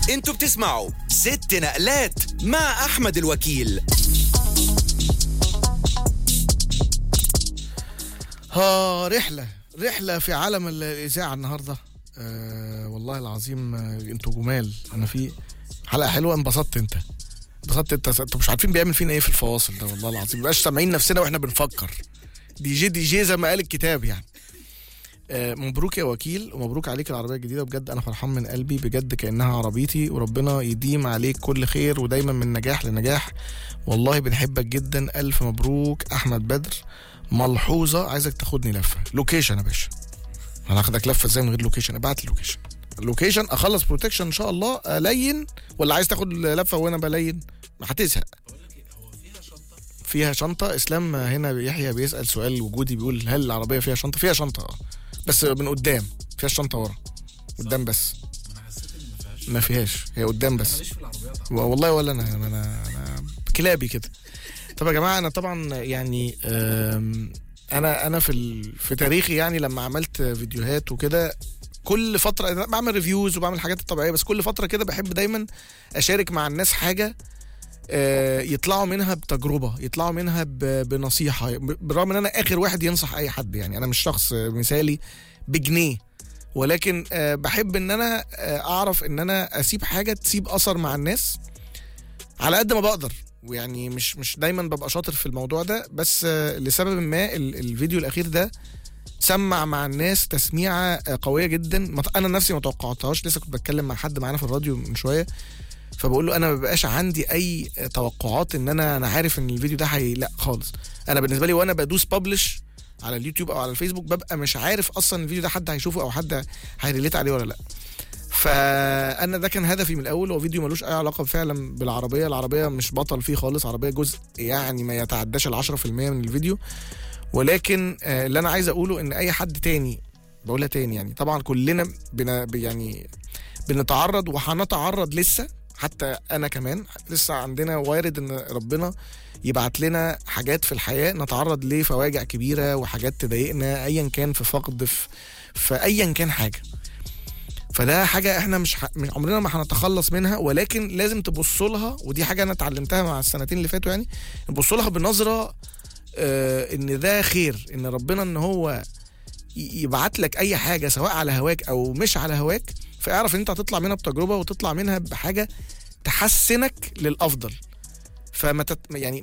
انتوا بتسمعوا ست نقلات مع احمد الوكيل ها رحلة رحلة في عالم ال- الإذاعة النهاردة آه والله العظيم آه انتوا جمال أنا في حلقة حلوة انبسطت أنت انبسطت أنت أنتوا مش عارفين بيعمل فينا إيه في الفواصل ده والله العظيم مبقاش سامعين نفسنا وإحنا بنفكر دي جي دي جي زي ما قال الكتاب يعني آه مبروك يا وكيل ومبروك عليك العربية الجديدة بجد أنا فرحان من قلبي بجد كأنها عربيتي وربنا يديم عليك كل خير ودايما من نجاح لنجاح والله بنحبك جدا ألف مبروك أحمد بدر ملحوظه عايزك تاخدني لفه لوكيشن يا باشا انا هاخدك لفه ازاي من غير لوكيشن ابعت لي لوكيشن اللوكيشن اخلص بروتكشن ان شاء الله الين ولا عايز تاخد لفه وانا بلين ما هتزهق فيها شنطه اسلام هنا يحيى بيسال سؤال وجودي بيقول هل العربيه فيها شنطه فيها شنطه اه بس من قدام فيها الشنطه ورا قدام بس ما فيهاش هي قدام بس والله ولا انا انا انا كلابي كده طب يا جماعه انا طبعا يعني آم، انا انا في ال... في تاريخي يعني لما عملت فيديوهات وكده كل فتره أنا بعمل ريفيوز وبعمل حاجات طبيعيه بس كل فتره كده بحب دايما اشارك مع الناس حاجه آه، يطلعوا منها بتجربه يطلعوا منها ب- بنصيحه ب- بالرغم ان انا اخر واحد ينصح اي حد يعني انا مش شخص مثالي بجنيه ولكن آه، بحب ان انا آه، اعرف ان انا اسيب حاجه تسيب اثر مع الناس على قد ما بقدر ويعني مش مش دايما ببقى شاطر في الموضوع ده بس آه، لسبب ما ال- الفيديو الاخير ده سمع مع الناس تسميعه آه، قويه جدا ما ت- انا نفسي ما توقعتهاش لسه كنت بتكلم مع حد معانا في الراديو من شويه فبقول له انا ما بقاش عندي اي آه، توقعات ان انا انا عارف ان الفيديو ده هي لا خالص انا بالنسبه لي وانا بدوس ببلش على اليوتيوب او على الفيسبوك ببقى مش عارف اصلا الفيديو ده حد هيشوفه او حد هيريليت عليه ولا لا فانا ده كان هدفي من الاول هو فيديو ملوش اي علاقه فعلا بالعربيه العربيه مش بطل فيه خالص عربيه جزء يعني ما يتعداش ال 10% من الفيديو ولكن آه، اللي انا عايز اقوله ان اي حد تاني بقولها تاني يعني طبعا كلنا بنا يعني بنتعرض وهنتعرض لسه حتى انا كمان لسه عندنا وارد ان ربنا يبعت لنا حاجات في الحياه نتعرض لفواجع كبيره وحاجات تضايقنا ايا كان في فقد في, في ايا كان حاجه فده حاجه احنا مش, ح... مش عمرنا ما هنتخلص منها ولكن لازم تبص لها ودي حاجه انا اتعلمتها مع السنتين اللي فاتوا يعني نبص لها بنظره آه ان ده خير ان ربنا ان هو ي- يبعت لك اي حاجه سواء على هواك او مش على هواك فاعرف ان انت هتطلع منها بتجربه وتطلع منها بحاجه تحسنك للافضل فما تت... يعني